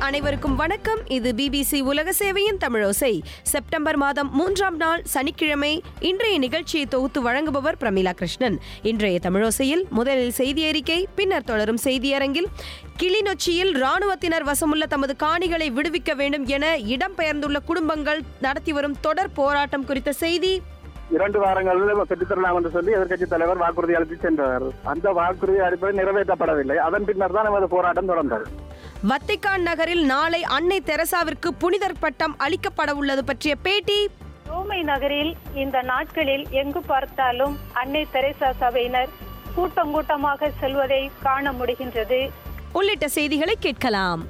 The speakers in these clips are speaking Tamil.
அனைவருக்கும் வணக்கம் இது பிபிசி உலக சேவையின் தமிழோசை செப்டம்பர் மாதம் மூன்றாம் நாள் சனிக்கிழமை இன்றைய நிகழ்ச்சியை தொகுத்து வழங்குபவர் பிரமிளா கிருஷ்ணன் இன்றைய தமிழோசையில் முதலில் செய்தி அறிக்கை பின்னர் தொடரும் செய்தியரங்கில் கிளிநொச்சியில் ராணுவத்தினர் வசமுள்ள தமது காணிகளை விடுவிக்க வேண்டும் என இடம்பெயர்ந்துள்ள குடும்பங்கள் நடத்தி வரும் தொடர் போராட்டம் குறித்த செய்தி இரண்டு வாரங்களில் பெற்றுத்தரலாம் என்று சொல்லி எதிர்க்கட்சி தலைவர் வாக்குறுதி அளித்து சென்றார் அந்த வாக்குறுதி அடிப்படையில் நிறைவேற்றப்படவில்லை அதன் பின்னர் தான் நமது போராட்டம் தொடர்ந்தது வத்திக்கான் நகரில் நாளை அன்னை தெரசாவிற்கு புனிதர் பட்டம் அளிக்கப்பட உள்ளது பற்றிய பேட்டி ரோமை நகரில் இந்த நாட்களில் எங்கு பார்த்தாலும் அன்னை தெரேசா சபையினர் கூட்டம் கூட்டமாக செல்வதை காண முடிகின்றது உள்ளிட்ட செய்திகளை கேட்கலாம்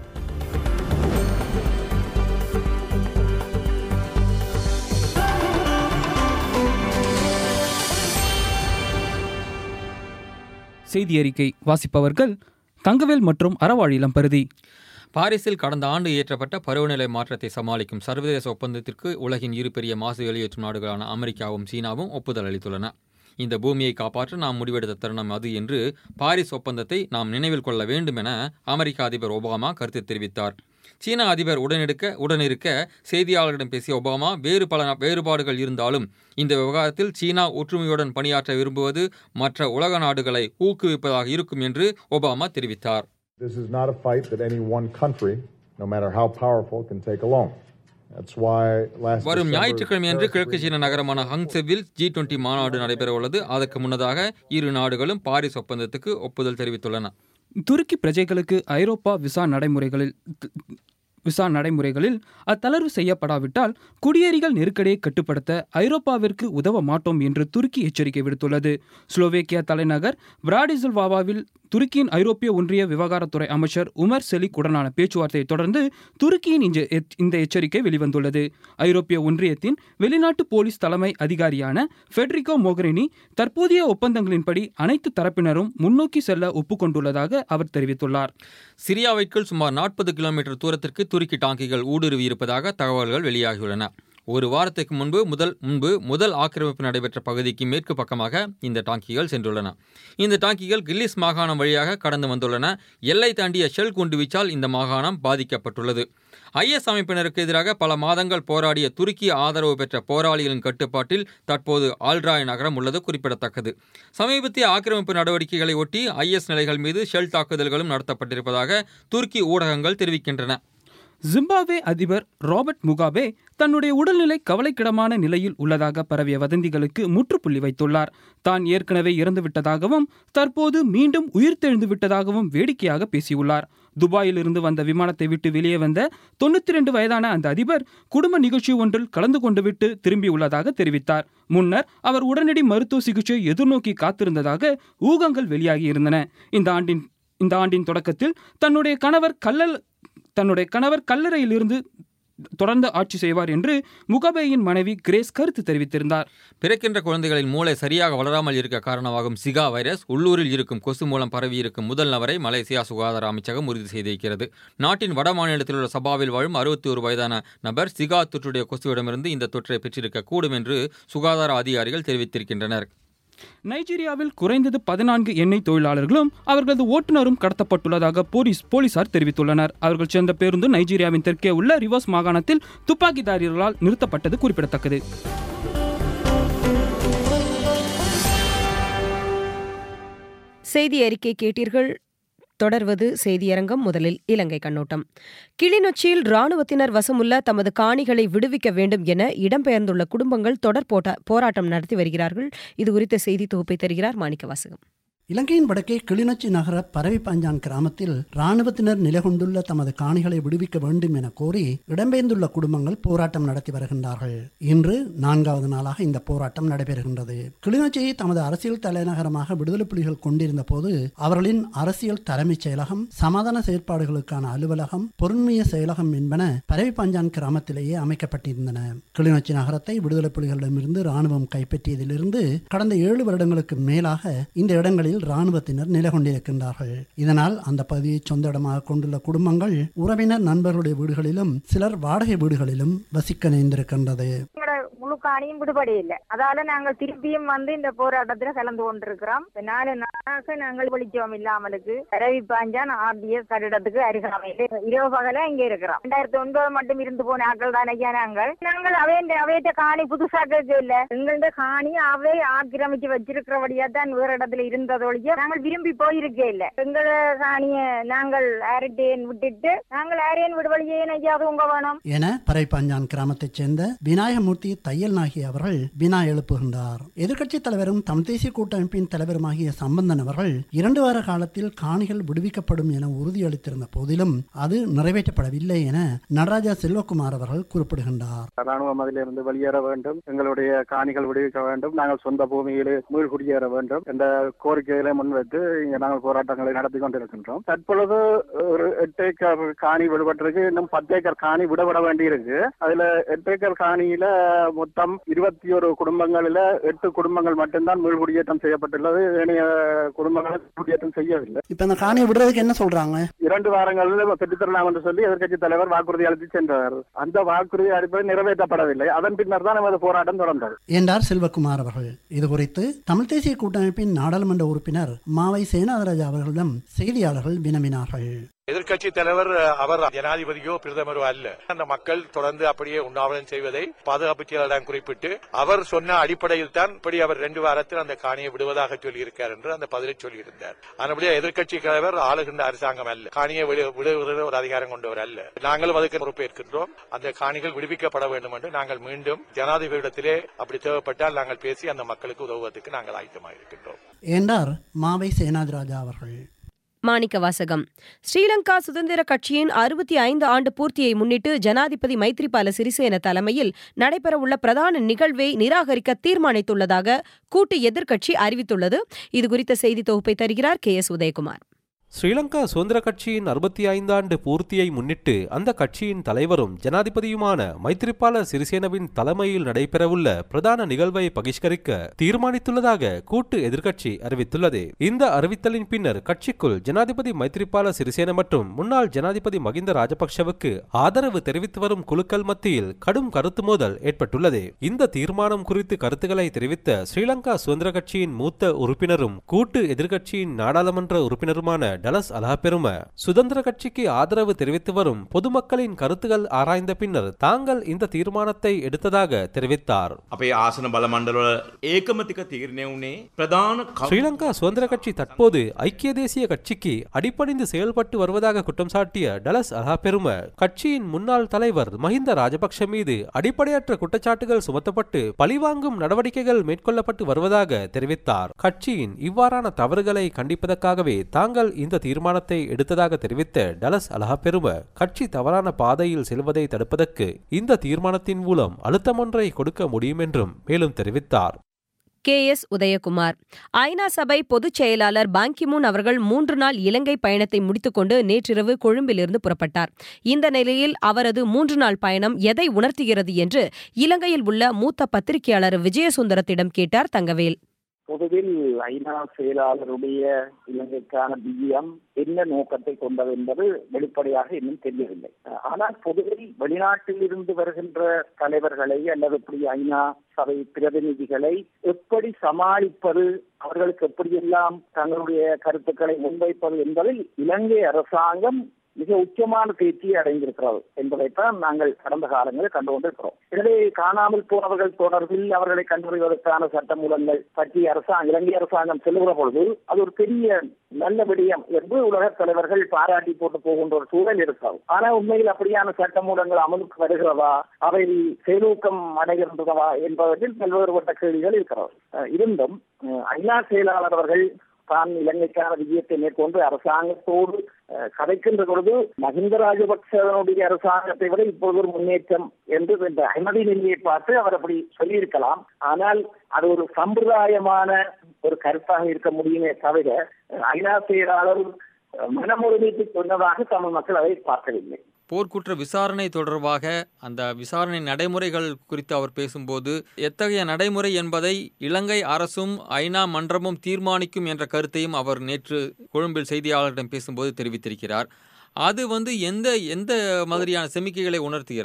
செய்தி அறிக்கை வாசிப்பவர்கள் தங்கவேல் மற்றும் அறவாழிலம் பருதி பாரிஸில் கடந்த ஆண்டு இயற்றப்பட்ட பருவநிலை மாற்றத்தை சமாளிக்கும் சர்வதேச ஒப்பந்தத்திற்கு உலகின் இரு பெரிய மாசு வெளியேற்றும் நாடுகளான அமெரிக்காவும் சீனாவும் ஒப்புதல் அளித்துள்ளன இந்த பூமியை காப்பாற்ற நாம் முடிவெடுத்த தருணம் அது என்று பாரிஸ் ஒப்பந்தத்தை நாம் நினைவில் கொள்ள வேண்டும் என அமெரிக்க அதிபர் ஒபாமா கருத்து தெரிவித்தார் சீன அதிபர் உடனெடுக்க உடனிருக்க செய்தியாளர்களிடம் பேசிய ஒபாமா வேறு பல வேறுபாடுகள் இருந்தாலும் இந்த விவகாரத்தில் சீனா ஒற்றுமையுடன் பணியாற்ற விரும்புவது மற்ற உலக நாடுகளை ஊக்குவிப்பதாக இருக்கும் என்று ஒபாமா தெரிவித்தார் This is not a fight that any one country, no matter how powerful, can take alone. That's why last வரும் December's ஞாயிற்றுக்கிழமையன்று Paris கிழக்கு சீன நகரமான ஹங்செவில் ஜி டுவெண்டி மாநாடு நடைபெற உள்ளது அதற்கு முன்னதாக இரு நாடுகளும் பாரிஸ் ஒப்பந்தத்துக்கு ஒப்புதல் தெரிவித்துள்ளன துருக்கி பிரஜைகளுக்கு ஐரோப்பா விசா நடைமுறைகளில் விசா நடைமுறைகளில் அத்தளர்வு செய்யப்படாவிட்டால் குடியேறிகள் நெருக்கடியை கட்டுப்படுத்த ஐரோப்பாவிற்கு உதவ மாட்டோம் என்று துருக்கி எச்சரிக்கை விடுத்துள்ளது ஸ்லோவேக்கியா தலைநகர் பிராடிசில்வாவாவில் துருக்கியின் ஐரோப்பிய ஒன்றிய விவகாரத்துறை அமைச்சர் உமர் செலிக் உடனான பேச்சுவார்த்தையை தொடர்ந்து துருக்கியின் இந்த எச்- இந்த எச்சரிக்கை வெளிவந்துள்ளது ஐரோப்பிய ஒன்றியத்தின் வெளிநாட்டு போலீஸ் தலைமை அதிகாரியான ஃபெட்ரிகோ மோகரினி தற்போதைய ஒப்பந்தங்களின்படி அனைத்து தரப்பினரும் முன்னோக்கி செல்ல ஒப்புக்கொண்டுள்ளதாக அவர் தெரிவித்துள்ளார் சிரியாவிற்குள் சுமார் நாற்பது கிலோமீட்டர் தூரத்திற்கு துருக்கி டாங்கிகள் ஊடுருவி இருப்பதாக தகவல்கள் வெளியாகியுள்ளன ஒரு வாரத்துக்கு முன்பு முதல் முன்பு முதல் ஆக்கிரமிப்பு நடைபெற்ற பகுதிக்கு மேற்கு பக்கமாக இந்த டாங்கிகள் சென்றுள்ளன இந்த டாங்கிகள் கில்லிஸ் மாகாணம் வழியாக கடந்து வந்துள்ளன எல்லை தாண்டிய ஷெல் குண்டுவீச்சால் இந்த மாகாணம் பாதிக்கப்பட்டுள்ளது ஐஎஸ் அமைப்பினருக்கு எதிராக பல மாதங்கள் போராடிய துருக்கி ஆதரவு பெற்ற போராளிகளின் கட்டுப்பாட்டில் தற்போது ஆல்ட்ராய் நகரம் உள்ளது குறிப்பிடத்தக்கது சமீபத்திய ஆக்கிரமிப்பு நடவடிக்கைகளை ஒட்டி ஐஎஸ் நிலைகள் மீது ஷெல் தாக்குதல்களும் நடத்தப்பட்டிருப்பதாக துருக்கி ஊடகங்கள் தெரிவிக்கின்றன ஜிம்பாப்வே அதிபர் ராபர்ட் முகாபே தன்னுடைய உடல்நிலை கவலைக்கிடமான நிலையில் உள்ளதாக பரவிய வதந்திகளுக்கு முற்றுப்புள்ளி வைத்துள்ளார் தான் ஏற்கனவே இறந்துவிட்டதாகவும் தற்போது மீண்டும் உயிர்த்தெழுந்து விட்டதாகவும் வேடிக்கையாக பேசியுள்ளார் துபாயிலிருந்து வந்த விமானத்தை விட்டு வெளியே வந்த தொண்ணூத்தி ரெண்டு வயதான அந்த அதிபர் குடும்ப நிகழ்ச்சி ஒன்றில் கலந்து கொண்டுவிட்டு திரும்பியுள்ளதாக தெரிவித்தார் முன்னர் அவர் உடனடி மருத்துவ சிகிச்சை எதிர்நோக்கி காத்திருந்ததாக ஊகங்கள் வெளியாகியிருந்தன இந்த ஆண்டின் இந்த ஆண்டின் தொடக்கத்தில் தன்னுடைய கணவர் கல்லல் தன்னுடைய கணவர் கல்லறையிலிருந்து தொடர்ந்து ஆட்சி செய்வார் என்று முகபேயின் மனைவி கிரேஸ் கருத்து தெரிவித்திருந்தார் பிறக்கின்ற குழந்தைகளின் மூளை சரியாக வளராமல் இருக்க காரணமாகும் சிகா வைரஸ் உள்ளூரில் இருக்கும் கொசு மூலம் பரவி இருக்கும் முதல் நபரை மலேசியா சுகாதார அமைச்சகம் உறுதி செய்திருக்கிறது நாட்டின் வட மாநிலத்தில் உள்ள சபாவில் வாழும் அறுபத்தி ஒரு வயதான நபர் சிகா தொற்றுடைய கொசுவிடமிருந்து இந்த தொற்றை பெற்றிருக்க கூடும் என்று சுகாதார அதிகாரிகள் தெரிவித்திருக்கின்றனர் நைஜீரியாவில் குறைந்தது பதினான்கு எண்ணெய் தொழிலாளர்களும் அவர்களது ஓட்டுநரும் கடத்தப்பட்டுள்ளதாக போலீஸ் போலீசார் தெரிவித்துள்ளனர் அவர்கள் சேர்ந்த பேருந்து நைஜீரியாவின் தெற்கே உள்ள ரிவர்ஸ் மாகாணத்தில் துப்பாக்கிதாரிகளால் நிறுத்தப்பட்டது குறிப்பிடத்தக்கது செய்தி அறிக்கை கேட்டீர்கள் தொடர்வது செய்தியரங்கம் முதலில் இலங்கை கண்ணோட்டம் கிளிநொச்சியில் ராணுவத்தினர் வசமுள்ள தமது காணிகளை விடுவிக்க வேண்டும் என இடம்பெயர்ந்துள்ள குடும்பங்கள் தொடர் போட்டா போராட்டம் நடத்தி வருகிறார்கள் இது குறித்த செய்தி தொகுப்பை தருகிறார் மாணிக்கவாசகம் இலங்கையின் வடக்கே கிளிநொச்சி நகர பரவிப்பாஞ்சான் கிராமத்தில் ராணுவத்தினர் நிலைகொண்டுள்ள தமது காணிகளை விடுவிக்க வேண்டும் என கோரி இடம்பெயர்ந்துள்ள குடும்பங்கள் போராட்டம் நடத்தி வருகின்றார்கள் இன்று நான்காவது நாளாக இந்த போராட்டம் நடைபெறுகின்றது கிளிநொச்சியை தமது அரசியல் தலைநகரமாக விடுதலை புலிகள் கொண்டிருந்த போது அவர்களின் அரசியல் தலைமைச் செயலகம் சமாதான செயற்பாடுகளுக்கான அலுவலகம் பொருண்மைய செயலகம் என்பன பரவிப்பாஞ்சான் கிராமத்திலேயே அமைக்கப்பட்டிருந்தன கிளிநொச்சி நகரத்தை விடுதலை புலிகளிடமிருந்து ராணுவம் கைப்பற்றியதிலிருந்து கடந்த ஏழு வருடங்களுக்கு மேலாக இந்த இடங்களில் ராணுவத்தினர் நிலை கொண்டிருக்கின்றார்கள் இதனால் அந்த பகுதியை சொந்த இடமாக கொண்டுள்ள குடும்பங்கள் உறவினர் நண்பர்களுடைய வீடுகளிலும் சிலர் வாடகை வீடுகளிலும் வசிக்க நேர்ந்திருக்கின்றது எங்களோட முழு காணியும் விடுபட இல்லை அதால நாங்கள் திருப்பியும் வந்து இந்த போராட்டத்துல கலந்து கொண்டிருக்கிறோம் இந்த நாலு நாளாக நாங்கள் வெளிச்சம் இல்லாமலுக்கு ரவி பாஞ்சான் ஆர்டிஎஸ் கட்டிடத்துக்கு அருகாமையில் இரவு பகல இங்க இருக்கிறோம் ரெண்டாயிரத்தி ஒன்பது மட்டும் இருந்து போன ஆட்கள் தான் ஐயா நாங்கள் நாங்கள் அவை அவையிட்ட காணி புதுசாக்க இல்ல எங்கள்ட காணி அவை ஆக்கிரமிச்சு வச்சிருக்கிறபடியா தான் வேற இடத்துல இருந்ததொழிய நாங்கள் விரும்பி போயிருக்கே இல்ல எங்கள காணிய நாங்கள் ஆரிட்டேன் விட்டுட்டு நாங்கள் ஆரியன் விடுவழியே ஐயா உங்க வேணும் என பறைப்பாஞ்சான் கிராமத்தைச் சேர்ந்த விநாயகமூர்த்தி தையல் நாகி அவர்கள் வினா எழுப்புகின்றார் எதிர்க்கட்சித் தலைவரும் தமிழ் தேசிய கூட்டமைப்பின் தலைவருமாகிய சம்பந்தன் அவர்கள் இரண்டு வார காலத்தில் காணிகள் விடுவிக்கப்படும் என உறுதியளித்திருந்த போதிலும் அது நிறைவேற்றப்படவில்லை என நடராஜா செல்வகுமார் அவர்கள் குறிப்பிடுகின்றார் ராணுவம் அதிலிருந்து வெளியேற வேண்டும் எங்களுடைய காணிகள் விடுவிக்க வேண்டும் நாங்கள் சொந்த பூமியிலே மீள் குடியேற வேண்டும் என்ற கோரிக்கைகளை முன்வைத்து இங்க நாங்கள் போராட்டங்களை நடத்தி கொண்டிருக்கின்றோம் தற்பொழுது ஒரு எட்டு ஏக்கர் காணி விடுபட்டிருக்கு இன்னும் பத்து ஏக்கர் காணி விடப்பட வேண்டியிருக்கு அதுல எட்டு ஏக்கர் காணியில மொத்தம் இருபத்தி ஒரு குடும்பங்களில எட்டு குடும்பங்கள் மட்டும்தான் மீள் குடியேற்றம் செய்யப்பட்டுள்ளது ஏனைய குடும்பங்கள் குடியேற்றம் செய்யவில்லை இப்ப இந்த காணியை விடுறதுக்கு என்ன சொல்றாங்க இரண்டு வாரங்களில் பெற்றுத்தரலாம் என்று சொல்லி எதிர்க்கட்சி தலைவர் வாக்குறுதி அளித்து சென்றார் அந்த வாக்குறுதி அடிப்படை நிறைவேற்றப்படவில்லை அதன் பின்னர் தான் நமது போராட்டம் தொடர்ந்தது என்றார் செல்வகுமார் அவர்கள் இது குறித்து தமிழ் தேசிய கூட்டமைப்பின் நாடாளுமன்ற உறுப்பினர் மாவை சேனாதராஜா அவர்களிடம் செய்தியாளர்கள் வினவினார்கள் எதிர்க்கட்சி தலைவர் அவர் ஜனாதிபதியோ பிரதமரோ அல்ல அந்த மக்கள் தொடர்ந்து அப்படியே உண்ணாவிரதம் செய்வதை பாதுகாப்பு செயலாளரிடம் குறிப்பிட்டு அவர் சொன்ன அடிப்படையில் தான் இப்படி அவர் ரெண்டு வாரத்தில் அந்த காணியை விடுவதாக சொல்லியிருக்கார் என்று அந்த பதிலை சொல்லியிருந்தார் அதனுடைய எதிர்க்கட்சி தலைவர் ஆளுகின்ற அரசாங்கம் அல்ல காணியை விடு- விடுவதில் ஒரு அதிகாரம் கொண்டவர் அல்ல நாங்களும் அதுக்கு பொறுப்பேற்கின்றோம் அந்த காணிகள் விடுவிக்கப்பட வேண்டும் என்று நாங்கள் மீண்டும் ஜனாதிபதியிடத்திலே அப்படி தேவைப்பட்டால் நாங்கள் பேசி அந்த மக்களுக்கு உதவுவதற்கு நாங்கள் ஆயத்தமாக இருக்கின்றோம் என்றார் மாவை சேனாதிராஜா அவர்கள் மாணிக்க வாசகம் ஸ்ரீலங்கா சுதந்திர கட்சியின் அறுபத்தி ஐந்து ஆண்டு பூர்த்தியை முன்னிட்டு ஜனாதிபதி மைத்ரிபால சிறிசேன தலைமையில் நடைபெறவுள்ள பிரதான நிகழ்வை நிராகரிக்க தீர்மானித்துள்ளதாக கூட்டு எதிர்க்கட்சி அறிவித்துள்ளது இதுகுறித்த செய்தி தொகுப்பை தருகிறார் கே எஸ் உதயகுமார் ஸ்ரீலங்கா சுதந்திர கட்சியின் அறுபத்தி ஐந்தாண்டு பூர்த்தியை முன்னிட்டு அந்த கட்சியின் தலைவரும் ஜனாதிபதியுமான மைத்திரிபால சிறிசேனவின் தலைமையில் நடைபெறவுள்ள பிரதான நிகழ்வை பகிஷ்கரிக்க தீர்மானித்துள்ளதாக கூட்டு எதிர்க்கட்சி அறிவித்துள்ளது இந்த அறிவித்தலின் பின்னர் கட்சிக்குள் ஜனாதிபதி மைத்திரிபால சிறிசேன மற்றும் முன்னாள் ஜனாதிபதி மகிந்த ராஜபக்ஷவுக்கு ஆதரவு தெரிவித்து வரும் குழுக்கள் மத்தியில் கடும் கருத்து மோதல் ஏற்பட்டுள்ளது இந்த தீர்மானம் குறித்து கருத்துக்களை தெரிவித்த ஸ்ரீலங்கா சுதந்திர கட்சியின் மூத்த உறுப்பினரும் கூட்டு எதிர்க்கட்சியின் நாடாளுமன்ற உறுப்பினருமான டலஸ் அலஹபெரும சுதந்திர கட்சிக்கு ஆதரவு தெரிவித்து வரும் பொதுமக்களின் கருத்துகள் ஆராய்ந்த பின்னர் தாங்கள் இந்த தீர்மானத்தை எடுத்ததாக தெரிவித்தார் අපේ ආසන බලමණ්ඩලවල ඒකමතික තීරණය වුණේ ප්‍රධාන කව්- ஸ்ரீலங்கா சுதந்திர கட்சி தற்போது ஐக்கிய தேசிய கட்சிக்கு அடிபணிந்து செயல்பட்டு வருவதாக குற்றம் சாட்டிய டலஸ் அலஹபெரும கட்சியின் முன்னாள் தலைவர் மஹிந்த ராஜபக்ஷ மீது அடிப்படையற்ற குற்றச்சாட்டுகள் சுமத்தப்பட்டு பழிவாங்கும் நடவடிக்கைகள் மேற்கொள்ளப்பட்டு வருவதாக தெரிவித்தார் கட்சியின் இவ்வாறான தவறுகளை கண்டிப்பதற்காகவே தாங்கள் இந்த தீர்மானத்தை எடுத்ததாக தெரிவித்த டலஸ் அலஹபெரும கட்சி தவறான பாதையில் செல்வதை தடுப்பதற்கு இந்த தீர்மானத்தின் மூலம் அழுத்தமொன்றை கொடுக்க முடியும் என்றும் மேலும் தெரிவித்தார் கே எஸ் உதயகுமார் ஐநா சபை பொதுச் செயலாளர் பாங்கிமூன் அவர்கள் மூன்று நாள் இலங்கை பயணத்தை முடித்துக்கொண்டு நேற்றிரவு கொழும்பிலிருந்து புறப்பட்டார் இந்த நிலையில் அவரது மூன்று நாள் பயணம் எதை உணர்த்துகிறது என்று இலங்கையில் உள்ள மூத்த பத்திரிகையாளர் விஜயசுந்தரத்திடம் கேட்டார் தங்கவேல் பொதுவில் ஐநா செயலாளருடைய இலங்கைக்கான விஜயம் என்ன நோக்கத்தை கொண்டது என்பது வெளிப்படையாக இன்னும் தெரியவில்லை ஆனால் பொதுவில் வெளிநாட்டில் இருந்து வருகின்ற தலைவர்களை அல்லது இப்படி ஐநா சபை பிரதிநிதிகளை எப்படி சமாளிப்பது அவர்களுக்கு எப்படியெல்லாம் தங்களுடைய கருத்துக்களை முன்வைப்பது என்பதில் இலங்கை அரசாங்கம் மிக உச்சமான தேர்ச்சியை அடைந்திருக்கிறது என்பதைத்தான் நாங்கள் கடந்த காலங்களில் கண்டு கொண்டிருக்கிறோம் எனவே காணாமல் போனவர்கள் தொடர்பில் அவர்களை கண்டறிவதற்கான சட்டமூலங்கள் பற்றி அரசாங்கம் இலங்கை அரசாங்கம் செல்லுகிற பொழுது அது ஒரு பெரிய நல்ல விடயம் என்று உலக தலைவர்கள் பாராட்டி போட்டு போகின்ற ஒரு சூழல் இருக்கிறது ஆனால் உண்மையில் அப்படியான சட்டமூலங்கள் அமலுக்கு வருகிறதா அவை செயலூக்கம் அடைகின்றதா என்பவற்றில் பல்வேறுபட்ட கேள்விகள் இருக்கிறது அஹ் இருந்தும் அஹ் ஐநா செயலாளர் அவர்கள் தான் இலங்கைக்கான விஜயத்தை மேற்கொண்டு அரசாங்கத்தோடு அஹ், கதைக்கின்ற பொழுது மஹிந்த ராஜபக்சனுடைய அரசாங்கத்தை விட இப்பொழுது ஒரு முன்னேற்றம் என்று இந்த அகமதி நிலையை பார்த்து அவர் அப்படி சொல்லியிருக்கலாம் ஆனால் அது ஒரு சம்பிரதாயமான ஒரு கருத்தாக இருக்க முடியுமே தவிர அஹ், ஐநா செயலாளர் அஹ், மனமுழுமைத்து சொன்னதாக தமிழ் மக்கள் அதை பார்க்கவில்லை போர்க்குற்ற விசாரணை தொடர்பாக அந்த விசாரணை நடைமுறைகள் குறித்து அவர் பேசும்போது எத்தகைய நடைமுறை என்பதை இலங்கை அரசும் ஐநா மன்றமும் தீர்மானிக்கும் என்ற கருத்தையும் அவர் நேற்று கொழும்பில் செய்தியாளர்களிடம் பேசும்போது தெரிவித்திருக்கிறார் அது வந்து எந்த எந்த மாதிரியான செமிக்கைகளை உணர்த்துகிறது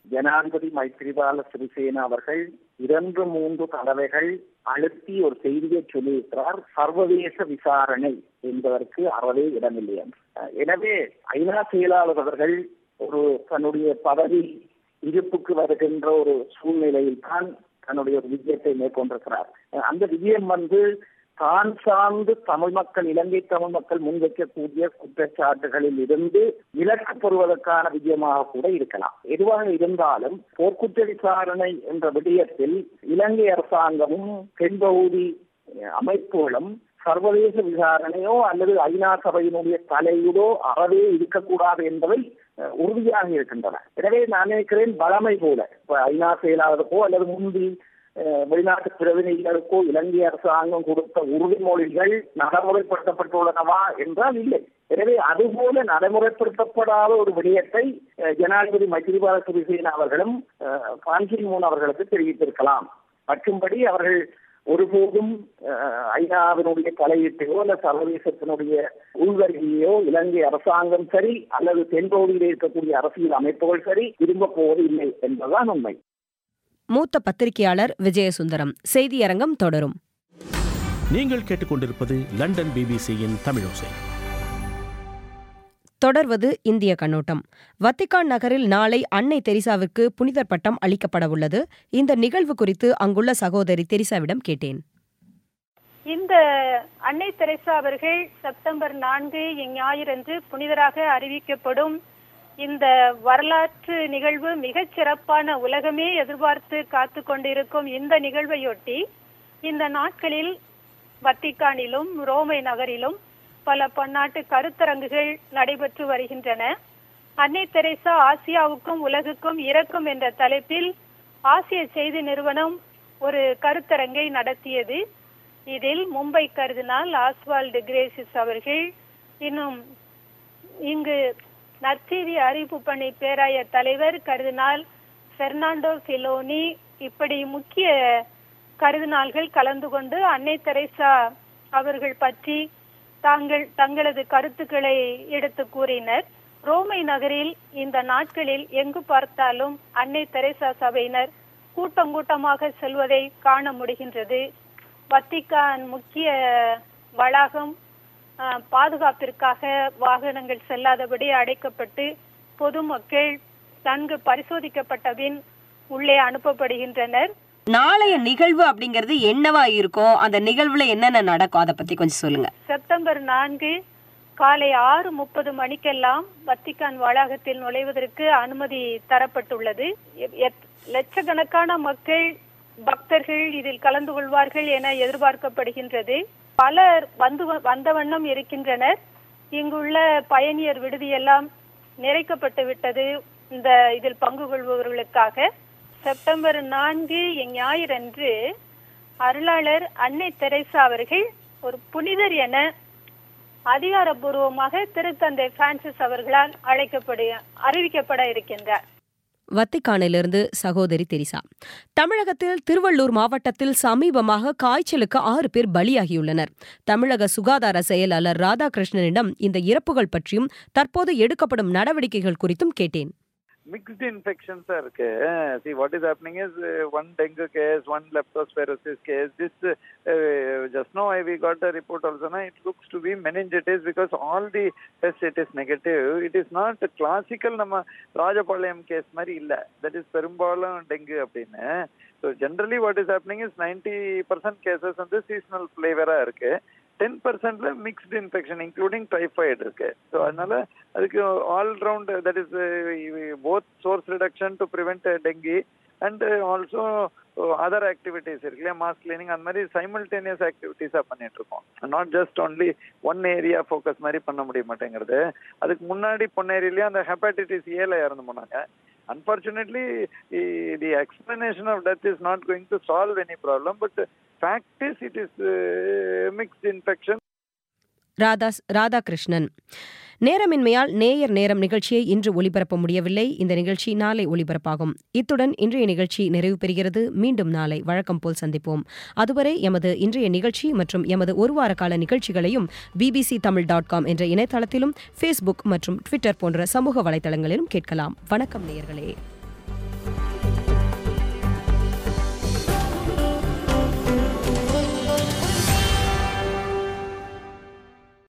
ஜனாதிபதி மைத்ரிபால சிறிசேனா அவர்கள் இரண்டு மூன்று தடவைகள் அழுத்தி ஒரு செய்தியை சொல்லியிருக்கிறார் சர்வதேச விசாரணை என்பதற்கு அறவே இடமில்லை என்று அஹ் எனவே ஐநா செயலாளர் அவர்கள் ஒரு தன்னுடைய பதவி இருப்புக்கு வருகின்ற ஒரு சூழ்நிலையில் தான் தன்னுடைய ஒரு விஜயத்தை மேற்கொண்டிருக்கிறார் அஹ் அந்த விஜயம் வந்து தான் சார்ந்து தமிழ் மக்கள் இலங்கை தமிழ் மக்கள் முன்வைக்கக்கூடிய குற்றச்சாட்டுகளில் இருந்து விலக்கு பெறுவதற்கான விஜயமாக கூட இருக்கலாம் எதுவாக இருந்தாலும் போர்க்குற்ற விசாரணை என்ற விடயத்தில் இலங்கை அரசாங்கமும் தென்பகுதி அமைப்புகளும் சர்வதேச விசாரணையோ அல்லது ஐநா சபையினுடைய தலையீடோ அறவே இருக்கக்கூடாது என்பதை அஹ், உறுதியாக இருக்கின்றன எனவே நான் நினைக்கிறேன் பலமை போல இப்ப ஐநா செயலாளருக்கோ அல்லது முந்தி அஹ், வெளிநாட்டு பிரதிநிதிகளுக்கோ இலங்கை அரசாங்கம் கொடுத்த உறுதிமொழிகள் நடைமுறைப்படுத்தப்பட்டுள்ளனவா என்றால் இல்லை எனவே அதுபோல நடைமுறைப்படுத்தப்படாத ஒரு விடயத்தை அஹ், ஜனாதிபதி மைத்திரிபால சிறிசேனா அவர்களும் அஹ், பான் கி மூன் அவர்களுக்கு தெரிவித்திருக்கலாம் மற்றும்படி அவர்கள் ஒருபோதும் அஹ், ஐநாவினுடைய தலையீட்டையோ அல்ல சர்வதேசத்தினுடைய உள்வருகையோ இலங்கை அரசாங்கம் சரி அல்லது தென்பகுதியில் இருக்கக்கூடிய அரசியல் அமைப்புகள் சரி விரும்பப் போவது இல்லை என்பதுதான் உண்மை மூத்த பத்திரிகையாளர் விஜயசுந்தரம் செய்தியரங்கம் தொடரும் நீங்கள் கேட்டுக்கொண்டிருப்பது லண்டன் பிபிசியின் தமிழோசை தொடர்வது இந்திய கண்ணோட்டம் வத்திக்கான் நகரில் நாளை அன்னை தெரிசாவிற்கு புனிதர் பட்டம் அளிக்கப்பட உள்ளது இந்த நிகழ்வு குறித்து அங்குள்ள சகோதரி தெரிசாவிடம் கேட்டேன் இந்த அன்னை தெரசா அவர்கள் செப்டம்பர் நான்கு இஞ்ஞாயிறன்று புனிதராக அறிவிக்கப்படும் இந்த வரலாற்று நிகழ்வு மிகச் சிறப்பான உலகமே எதிர்பார்த்து காத்து கொண்டிருக்கும் இந்த நிகழ்வையொட்டி இந்த நாட்களில் வத்திக்கானிலும் ரோமை நகரிலும் பல பன்னாட்டு கருத்தரங்குகள் நடைபெற்று வருகின்றன அன்னை தெரேசா ஆசியாவுக்கும் உலகுக்கும் இறக்கும் என்ற தலைப்பில் ஆசிய செய்தி நிறுவனம் ஒரு கருத்தரங்கை நடத்தியது இதில் மும்பை கருதினால் ஆஸ்வால்டு கிரேசிஸ் அவர்கள் இன்னும் இங்கு நற்செய்தி அறிவிப்பு பணி பேராயர் தலைவர் கருதினால் பெர்னாண்டோ பிலோனி இப்படி முக்கிய கருதினால்கள் கலந்து கொண்டு அன்னை தெரேசா அவர்கள் பற்றி தாங்கள் தங்களது கருத்துக்களை எடுத்து கூறினர் ரோமை நகரில் இந்த நாட்களில் எங்கு பார்த்தாலும் அன்னை தெரேசா சபையினர் கூட்டம் கூட்டமாக செல்வதை காண முடிகின்றது வத்திக்கான் முக்கிய வளாகம் அஹ், பாதுகாப்பிற்காக வாகனங்கள் செல்லாதபடி அடைக்கப்பட்டு பொதுமக்கள் நன்கு பரிசோதிக்கப்பட்ட பின் உள்ளே அனுப்பப்படுகின்றனர் நாளைய நிகழ்வு அப்படிங்கிறது என்னவா இருக்கும் அந்த நிகழ்வுல என்னென்ன நடக்கும் அதை பத்தி கொஞ்சம் சொல்லுங்க செப்டம்பர் நான்கு காலை ஆறு முப்பது மணிக்கெல்லாம் வத்திக்கான் வளாகத்தில் நுழைவதற்கு அனுமதி தரப்பட்டுள்ளது எ- எத்- லட்சக்கணக்கான மக்கள் பக்தர்கள் இதில் கலந்து கொள்வார்கள் என எதிர்பார்க்கப்படுகின்றது பலர் வந்து வ- வந்த வண்ணம் இருக்கின்றனர் இங்குள்ள பயணியர் விடுதியெல்லாம் நிறைக்கப்பட்டு விட்டது இந்த இதில் பங்கு கொள்பவர்களுக்காக செப்டம்பர் நான்கு ஞாயிறன்று அருளாளர் அன்னை தெரேசா அவர்கள் ஒரு புனிதர் என அதிகாரப்பூர்வமாக திருத்தந்தை பிரான்சிஸ் அவர்களால் அழைக்கப்படு அறிவிக்கப்பட இருக்கின்றார் வத்திக்கானிலிருந்து சகோதரி தெரிசா தமிழகத்தில் திருவள்ளூர் மாவட்டத்தில் சமீபமாக காய்ச்சலுக்கு ஆறு பேர் பலியாகியுள்ளனர் தமிழக சுகாதார செயலாளர் ராதாகிருஷ்ணனிடம் இந்த இறப்புகள் பற்றியும் தற்போது எடுக்கப்படும் நடவடிக்கைகள் குறித்தும் கேட்டேன் mixed infections are இருக்கு see what is happening is uh, one dengue case one leptospirosis case this uh, uh, just now I- we got a report also na, it looks to be meningitis because all the tests it is negative it is not a classical நம்ம ராஜபாளையம் கேஸ் மாதிரி இல்ல that is பெரும்பாலும் டெங்கு அப்படின்னு so generally what is happening is 90% cases வந்து seasonal flavor-ஆ இருக்கு டென் பர்சன்ட்ல மிக்ஸ்டு இன்ஃபெக்ஷன் இன்க்ளூடிங் டைஃபாய்டு இருக்கு ஸோ அதனால அதுக்கு all round that is both source reduction to prevent dengue and also other activities இருக்கு இல்லையா மாஸ் கிளீனிங் அந்த மாதிரி சைமல்டேனியஸ் ஆக்டிவிட்டிஸாக பண்ணிட்டு இருக்கோம் not just only one area focus மாதிரி பண்ண முடிய மாட்டேங்கிறது அதுக்கு முன்னாடி பொன்னேரியிலேயே அந்த ஹெப்பாட்டிட்டிஸ் ஏல இறந்து போனாங்க unfortunately the explanation of death is not going to solve any problem but fact is it is mixed infection Radha Radhakrishnan நேரமின்மையால் நேயர் நேரம் நிகழ்ச்சியை இன்று ஒளிபரப்ப முடியவில்லை இந்த நிகழ்ச்சி நாளை ஒளிபரப்பாகும் இத்துடன் இன்றைய நிகழ்ச்சி நிறைவு பெறுகிறது மீண்டும் நாளை வழக்கம் போல் சந்திப்போம் அதுவரை எமது இன்றைய நிகழ்ச்சி மற்றும் எமது ஒரு வார கால நிகழ்ச்சிகளையும் பிபிசி தமிழ் டாட் காம் என்ற இணையதளத்திலும் ஃபேஸ்புக் மற்றும் ட்விட்டர் போன்ற சமூக வலைதளங்களிலும் கேட்கலாம் வணக்கம் நேயர்களே